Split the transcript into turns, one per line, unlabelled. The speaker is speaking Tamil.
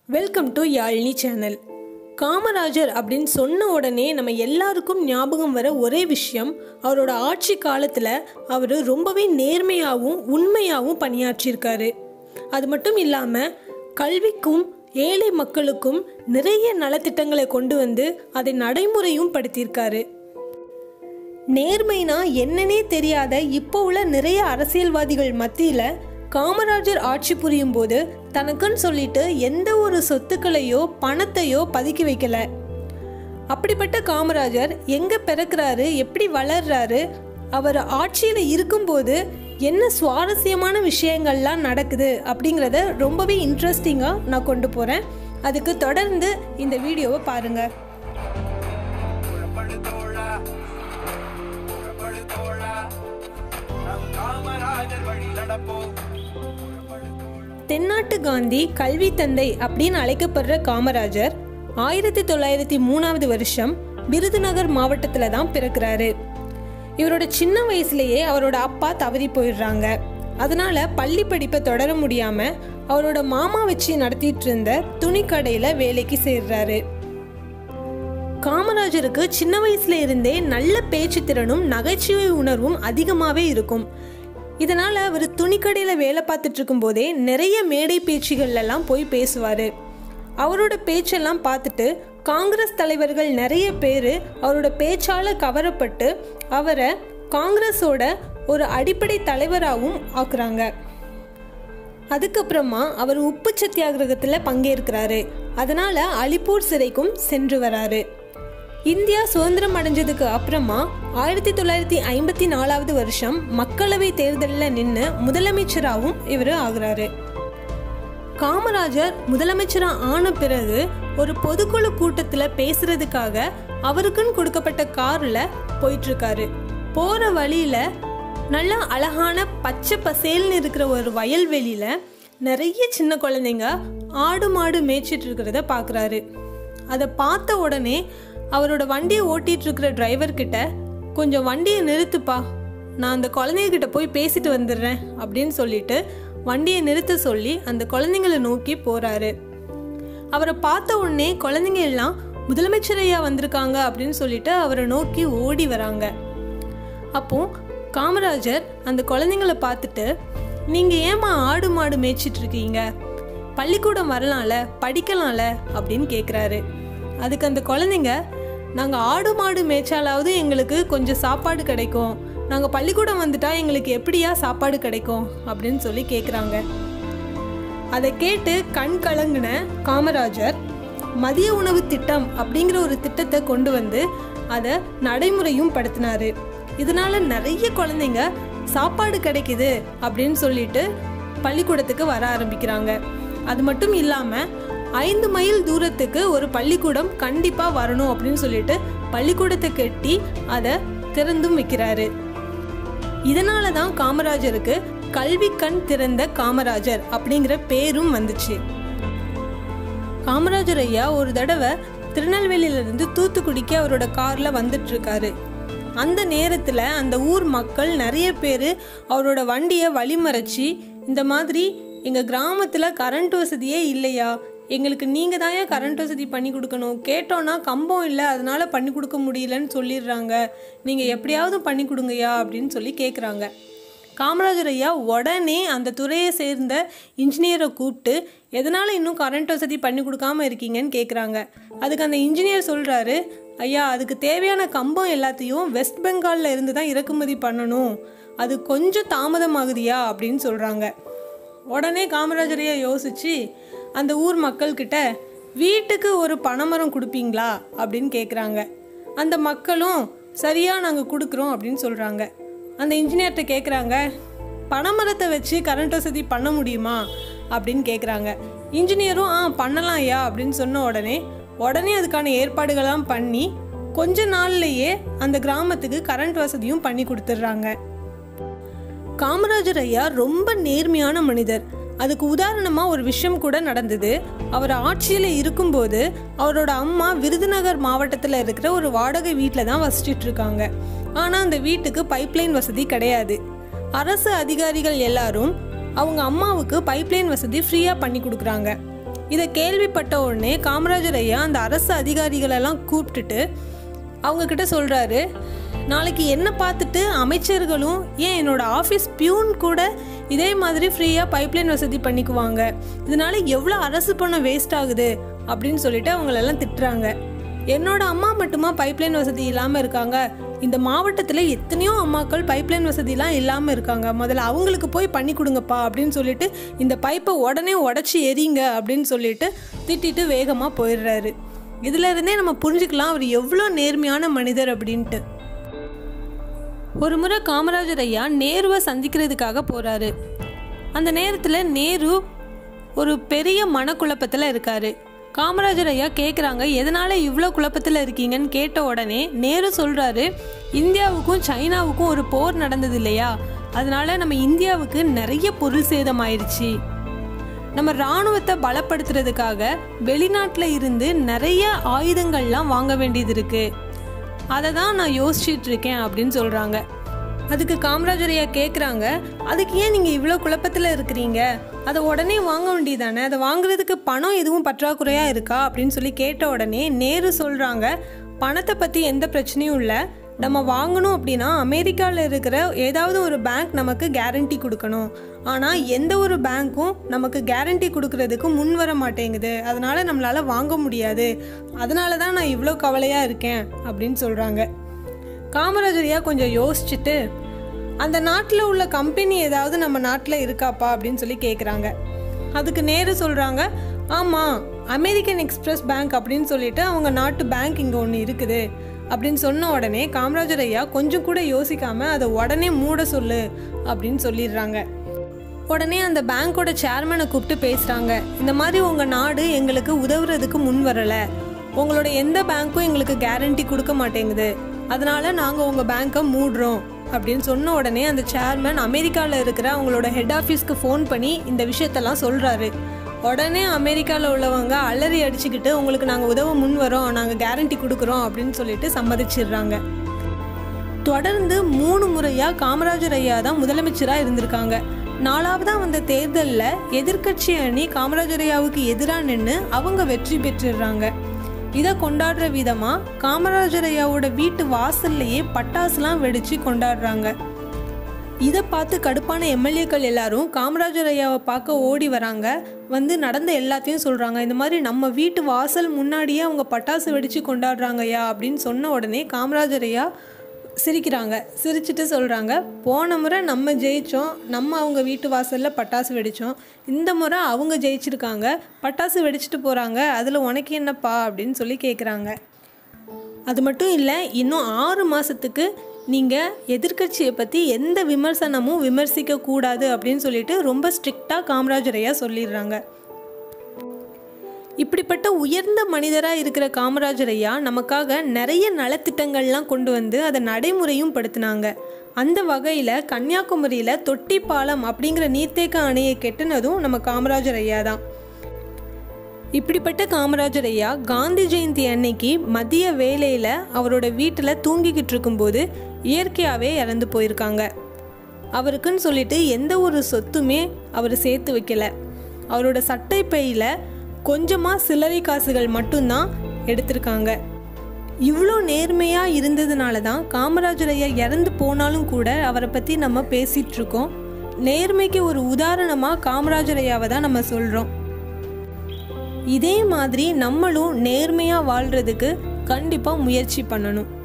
welcome to Yazhini channel Kamarajar அப்படின்னு சொன்ன உடனே நம்ம எல்லாருக்கும் ஞாபகம் வர ஒரே விஷயம் அவரோட ஆட்சி காலத்தில் அவர் ரொம்பவே நேர்மையாகவும் உண்மையாகவும் பணியாற்றியிருக்காரு அது மட்டும் இல்லாமல் கல்விக்கும் ஏழை மக்களுக்கும் நிறைய நலத்திட்டங்களை கொண்டு வந்து அதை நடைமுறையும் படுத்தியிருக்காரு நேர்மைனா என்னன்னே தெரியாத இப்போ உள்ள நிறைய அரசியல்வாதிகள் மத்தியில் காமராஜர் ஆட்சி புரியும் போது தனக்குன்னு சொல்லிட்டு எந்த ஒரு சொத்துக்களையோ பணத்தையோ பதுக்கி வைக்கல அப்படிப்பட்ட காமராஜர் எங்க பிறக்கிறாரு எப்படி வளர்றாரு அவர் ஆட்சியில் இருக்கும்போது என்ன சுவாரஸ்யமான விஷயங்கள்லாம் நடக்குது அப்படிங்கிறத ரொம்பவே இன்ட்ரெஸ்டிங்காக நான் கொண்டு போகிறேன் அதுக்கு தொடர்ந்து இந்த வீடியோவை பாருங்கள்
புறப்படு தோழா புறப்படு தோழா நம் காமராஜர் வழி நடப்போம் புறப்படு தோழா
தென்னாட்டு காந்தி கல்வி தந்தை அப்படின்னு அழைக்கப்படுற காமராஜர் ஆயிரத்தி தொள்ளாயிரத்தி மூணாவது வருஷம் விருதுநகர் மாவட்டத்தில் தான் பிறக்கிறாரு இவரோட சின்ன வயசுலேயே அவரோட அப்பா தவறி போயிடுறாங்க அதனால பள்ளி படிப்பை தொடர முடியாம அவரோட மாமா வச்சு நடத்திட்டு இருந்த துணிக்கடையில் வேலைக்கு சேர்றாரு காமராஜருக்கு சின்ன வயசுல இருந்தே நல்ல பேச்சு திறனும் நகைச்சுவை உணர்வும் அதிகமாகவே இருக்கும் இதனால அவர் துணிக்கடையில் வேலை பார்த்துட்டு இருக்கும்போதே நிறைய மேடை பேச்சுகள்ல எல்லாம் போய் பேசுவார் அவரோட பேச்செல்லாம் பார்த்துட்டு காங்கிரஸ் தலைவர்கள் நிறைய பேர் அவரோட பேச்சால கவரப்பட்டு அவரை காங்கிரஸோட ஒரு அடிப்படை தலைவராகவும் ஆக்குறாங்க அதுக்கப்புறமா அவர் உப்பு சத்தியாகிரகத்தில் பங்கேற்கிறாரு அதனால அலிப்பூர் சிறைக்கும் சென்று வராரு இந்தியா சுதந்திரம் அடைஞ்சதுக்கு அப்புறமா ஆயிரத்தி தொள்ளாயிரத்தி ஐம்பத்தி நாலாவது வருஷம் மக்களவை தேர்தலில் நின்று முதலமைச்சராகவும் இவர் ஆகுறாரு காமராஜர் முதலமைச்சரா ஆன பிறகு ஒரு பொதுக்குழு கூட்டத்தில் பேசுறதுக்காக அவருக்குன்னு கொடுக்கப்பட்ட காரில் போயிட்டு இருக்காரு போற வழியில நல்ல அழகான பச்சை பசேல்னு இருக்கிற ஒரு வயல்வெளியில நிறைய சின்ன குழந்தைங்க ஆடு மாடு மேய்ச்சிட்டு இருக்கிறத பார்க்குறாரு அதை பார்த்த உடனே அவரோட வண்டியை ஓட்டிட்டு இருக்கிற டிரைவர் கிட்ட கொஞ்சம் வண்டியை நிறுத்துப்பா நான் அந்த குழந்தைகிட்ட போய் பேசிட்டு வந்துடுறேன் அப்படின்னு சொல்லிட்டு வண்டியை நிறுத்த சொல்லி அந்த குழந்தைங்களை நோக்கி போறாரு அவரை பார்த்த உடனே குழந்தைங்க எல்லாம் முதலமைச்சர் ஐயா வந்திருக்காங்க அப்படின்னு சொல்லிட்டு அவரை நோக்கி ஓடி வராங்க அப்போ காமராஜர் அந்த குழந்தைங்கள பார்த்துட்டு நீங்க ஏமா ஆடு மாடு மேய்ச்சிட்டு இருக்கீங்க பள்ளிக்கூடம் வரலாம்ல படிக்கலாம்ல அப்படின்னு கேட்குறாரு அதுக்கு அந்த குழந்தைங்க நாங்கள் ஆடு மாடு மேய்ச்சாலாவது எங்களுக்கு கொஞ்சம் சாப்பாடு கிடைக்கும் நாங்கள் பள்ளிக்கூடம் வந்துட்டா எங்களுக்கு எப்படியா சாப்பாடு கிடைக்கும் அப்படின்னு சொல்லி கேட்குறாங்க அதை கேட்டு கண் கலங்கின காமராஜர் மதிய உணவு திட்டம் அப்படிங்கிற ஒரு திட்டத்தை கொண்டு வந்து அதை நடைமுறையும் படுத்தினாரு இதனால நிறைய குழந்தைங்க சாப்பாடு கிடைக்குது அப்படின்னு சொல்லிட்டு பள்ளிக்கூடத்துக்கு வர ஆரம்பிக்கிறாங்க அது மட்டும் இல்லாமல் ஐந்து மைல் தூரத்துக்கு ஒரு பள்ளிக்கூடம் கண்டிப்பாக வரணும் அப்படின்னு சொல்லிட்டு பள்ளிக்கூடத்தை கட்டி அதை திறந்தும் வைக்கிறாரு இதனால தான் காமராஜருக்கு கல்வி கண் திறந்த காமராஜர் அப்படிங்கிற பேரும் வந்துச்சு காமராஜர் ஐயா ஒரு தடவை திருநெல்வேலியிலிருந்து தூத்துக்குடிக்கு அவரோட கார்ல வந்துட்டு இருக்காரு அந்த நேரத்தில் அந்த ஊர் மக்கள் நிறைய பேர் அவரோட வண்டியை வழிமறைச்சி இந்த மாதிரி எங்கள் கிராமத்தில் கரண்ட் வசதியே இல்லையா எங்களுக்கு நீங்கள் தான் ஏன் கரண்ட் வசதி பண்ணி கொடுக்கணும் கேட்டோன்னா கம்பம் இல்லை அதனால பண்ணி கொடுக்க முடியலன்னு சொல்லிடுறாங்க நீங்கள் எப்படியாவது பண்ணி கொடுங்கய்யா அப்படின்னு சொல்லி கேட்குறாங்க காமராஜர் ஐயா உடனே அந்த துறையை சேர்ந்த இன்ஜினியரை கூப்பிட்டு எதனால் இன்னும் கரண்ட் வசதி பண்ணி கொடுக்காம இருக்கீங்கன்னு கேட்குறாங்க அதுக்கு அந்த இன்ஜினியர் சொல்கிறாரு ஐயா அதுக்கு தேவையான கம்பம் எல்லாத்தையும் வெஸ்ட் பெங்காலில் இருந்து தான் இறக்குமதி பண்ணணும் அது கொஞ்சம் தாமதமாகுதியா அப்படின்னு சொல்கிறாங்க உடனே காமராஜர் ஐயா யோசிச்சு அந்த ஊர் மக்கள்கிட்ட வீட்டுக்கு ஒரு பனைமரம் கொடுப்பீங்களா அப்படின்னு கேட்குறாங்க அந்த மக்களும் சரியா நாங்கள் கொடுக்குறோம் அப்படின்னு சொல்கிறாங்க அந்த இன்ஜினியர்கிட்ட கேட்குறாங்க பனைமரத்தை வச்சு கரண்ட் வசதி பண்ண முடியுமா அப்படின்னு கேட்குறாங்க இன்ஜினியரும் ஆ பண்ணலாம் ஐயா அப்படின்னு சொன்ன உடனே உடனே அதுக்கான ஏற்பாடுகள்லாம் பண்ணி கொஞ்ச நாள்லயே அந்த கிராமத்துக்கு கரண்ட் வசதியும் பண்ணி கொடுத்துட்றாங்க காமராஜர் ஐயா ரொம்ப நேர்மையான மனிதர் அதுக்கு உதாரணமா ஒரு விஷயம் கூட நடந்தது அவர் ஆட்சியில் இருக்கும்போது அவரோட அம்மா விருதுநகர் மாவட்டத்தில் இருக்கிற ஒரு வாடகை வீட்டில் தான் வசிச்சிட்டு இருக்காங்க ஆனால் அந்த வீட்டுக்கு பைப்லைன் வசதி கிடையாது அரசு அதிகாரிகள் எல்லாரும் அவங்க அம்மாவுக்கு பைப்லைன் வசதி ஃப்ரீயாக பண்ணி கொடுக்குறாங்க இதை கேள்விப்பட்ட உடனே காமராஜர் ஐயா அந்த அரசு அதிகாரிகளெல்லாம் கூப்பிட்டுட்டு அவங்க கிட்ட சொல்றாரு நாளைக்கு என்ன பார்த்துட்டு அமைச்சர்களும் ஏன் என்னோட ஆஃபீஸ் பியூன் கூட இதே மாதிரி ஃப்ரீயாக பைப்லைன் வசதி பண்ணிக்குவாங்க இதனால எவ்வளோ அரசு பணம் வேஸ்ட் ஆகுது அப்படின்னு சொல்லிட்டு அவங்களெல்லாம் திட்டுறாங்க என்னோட அம்மா மட்டுமா பைப்லைன் வசதி இல்லாமல் இருக்காங்க இந்த மாவட்டத்தில் எத்தனையோ அம்மாக்கள் பைப்லைன் வசதிலாம் இல்லாமல் இருக்காங்க முதல்ல அவங்களுக்கு போய் பண்ணி கொடுங்கப்பா அப்படின்னு சொல்லிட்டு இந்த பைப்பை உடனே உடச்சி எரிங்க அப்படின்னு சொல்லிட்டு திட்டிட்டு வேகமாக போயிடுறாரு இதுல இருந்தே நம்ம புரிஞ்சுக்கலாம் அவர் எவ்வளோ நேர்மையான மனிதர் அப்படின்ட்டு ஒரு முறை காமராஜர் ஐயா நேருவை சந்திக்கிறதுக்காக போறாரு அந்த நேரத்தில் நேரு ஒரு பெரிய மனக்குழப்பத்தில் இருக்காரு காமராஜர் ஐயா கேட்குறாங்க எதனால இவ்வளோ குழப்பத்தில் இருக்கீங்கன்னு கேட்ட உடனே நேரு சொல்றாரு இந்தியாவுக்கும் சைனாவுக்கும் ஒரு போர் நடந்தது இல்லையா அதனால நம்ம இந்தியாவுக்கு நிறைய பொருள் சேதம் ஆயிடுச்சு நம்ம ராணுவத்தை பலப்படுத்துறதுக்காக வெளிநாட்டில் இருந்து நிறைய ஆயுதங்கள்லாம் வாங்க வேண்டியது இருக்கு அதை தான் நான் யோசிச்சுட்டு இருக்கேன் அப்படின்னு சொல்றாங்க அதுக்கு காமராஜர் ஐயா கேட்குறாங்க அதுக்கு ஏன் நீங்கள் இவ்வளோ குழப்பத்தில் இருக்கிறீங்க அதை உடனே வாங்க வேண்டியதானே அதை வாங்குறதுக்கு பணம் எதுவும் பற்றாக்குறையாக இருக்கா அப்படின்னு சொல்லி கேட்ட உடனே நேரு சொல்கிறாங்க பணத்தை பற்றி எந்த பிரச்சனையும் இல்லை நம்ம வாங்கணும் அப்படின்னா அமெரிக்காவில் இருக்கிற ஏதாவது ஒரு பேங்க் நமக்கு கேரண்டி கொடுக்கணும் ஆனால் எந்த ஒரு பேங்க்கும் நமக்கு கேரண்டி கொடுக்கறதுக்கு முன் வர மாட்டேங்குது அதனால நம்மளால வாங்க முடியாது அதனால தான் நான் இவ்வளோ கவலையாக இருக்கேன் அப்படின்னு சொல்கிறாங்க காமராஜரியா கொஞ்சம் யோசிச்சுட்டு அந்த நாட்டில் உள்ள கம்பெனி ஏதாவது நம்ம நாட்டில் இருக்காப்பா அப்படின்னு சொல்லி கேட்குறாங்க அதுக்கு நேரு சொல்கிறாங்க ஆமாம் அமெரிக்கன் எக்ஸ்பிரஸ் பேங்க் அப்படின்னு சொல்லிட்டு அவங்க நாட்டு பேங்க் இங்கே ஒன்று இருக்குது அப்படின்னு சொன்ன உடனே காமராஜர் ஐயா கொஞ்சம் கூட யோசிக்காம அதை உடனே மூட சொல்லு அப்படின்னு சொல்லிடுறாங்க உடனே அந்த பேங்க்கோட சேர்மனை கூப்பிட்டு பேசுகிறாங்க இந்த மாதிரி உங்கள் நாடு எங்களுக்கு உதவுறதுக்கு முன் வரலை உங்களோட எந்த பேங்க்கும் எங்களுக்கு கேரண்டி கொடுக்க மாட்டேங்குது அதனால நாங்கள் உங்கள் பேங்க்கை மூடுறோம் அப்படின்னு சொன்ன உடனே அந்த சேர்மன் அமெரிக்காவில் இருக்கிற அவங்களோட ஹெட் ஆஃபீஸ்க்கு ஃபோன் பண்ணி இந்த விஷயத்தெல்லாம் சொல்கிறாரு உடனே அமெரிக்காவில் உள்ளவங்க அலறி அடிச்சுக்கிட்டு உங்களுக்கு நாங்கள் உதவ முன் வரோம் நாங்கள் கேரண்டி கொடுக்குறோம் அப்படின்னு சொல்லிட்டு சம்மதிச்சிடுறாங்க தொடர்ந்து மூணு முறையாக காமராஜர் ஐயா தான் முதலமைச்சராக இருந்திருக்காங்க நாலாவதா வந்த தேர்தலில் எதிர்க்கட்சி அணி காமராஜர் ஐயாவுக்கு எதிராக நின்று அவங்க வெற்றி பெற்றுடுறாங்க இதை கொண்டாடுற விதமாக காமராஜர் ஐயாவோட வீட்டு வாசல்லையே பட்டாசுலாம் வெடிச்சு கொண்டாடுறாங்க இதை பார்த்து கடுப்பான எம்எல்ஏக்கள் எல்லாரும் காமராஜர் ஐயாவை பார்க்க ஓடி வராங்க வந்து நடந்த எல்லாத்தையும் சொல்கிறாங்க இந்த மாதிரி நம்ம வீட்டு வாசல் முன்னாடியே அவங்க பட்டாசு வெடித்து கொண்டாடுறாங்க ஐயா அப்படின்னு சொன்ன உடனே காமராஜர் ஐயா சிரிக்கிறாங்க சிரிச்சிட்டு சொல்கிறாங்க போன முறை நம்ம ஜெயித்தோம் நம்ம அவங்க வீட்டு வாசலில் பட்டாசு வெடித்தோம் இந்த முறை அவங்க ஜெயிச்சிருக்காங்க பட்டாசு வெடிச்சிட்டு போகிறாங்க அதில் உனக்கு என்னப்பா அப்படின்னு சொல்லி கேட்குறாங்க அது மட்டும் இல்லை இன்னும் ஆறு மாதத்துக்கு நீங்கள் எதிர்க்கட்சியை பற்றி எந்த விமர்சனமும் விமர்சிக்க கூடாது அப்படின்னு சொல்லிட்டு ரொம்ப ஸ்ட்ரிக்டாக காமராஜர் ஐயா சொல்லிடுறாங்க இப்படிப்பட்ட உயர்ந்த மனிதராக இருக்கிற காமராஜர் ஐயா நமக்காக நிறைய நலத்திட்டங்கள்லாம் கொண்டு வந்து அதை நடைமுறையும் படுத்தினாங்க அந்த வகையில் கன்னியாகுமரியில் தொட்டி பாலம் அப்படிங்கிற நீர்த்தேக்க அணையை கெட்டினதும் நம்ம காமராஜர் ஐயா தான் இப்படிப்பட்ட காமராஜர் ஐயா காந்தி ஜெயந்தி அன்னைக்கு மதிய வேலையில் அவரோட வீட்டில் தூங்கிக்கிட்டு இருக்கும்போது இயற்கையாகவே இறந்து போயிருக்காங்க அவருக்குன்னு சொல்லிட்டு எந்த ஒரு சொத்துமே அவர் சேர்த்து வைக்கல அவரோட சட்டை பையில் கொஞ்சமாக சில்லறை காசுகள் மட்டும்தான் எடுத்திருக்காங்க இவ்வளோ நேர்மையாக இருந்ததுனால தான் காமராஜர் ஐயா இறந்து போனாலும் கூட அவரை பற்றி நம்ம பேசிகிட்டு இருக்கோம் நேர்மைக்கு ஒரு உதாரணமாக காமராஜர் ஐயாவை தான் நம்ம சொல்கிறோம் இதே மாதிரி நம்மளும் நேர்மையாக வாழ்கிறதுக்கு கண்டிப்பாக முயற்சி பண்ணணும்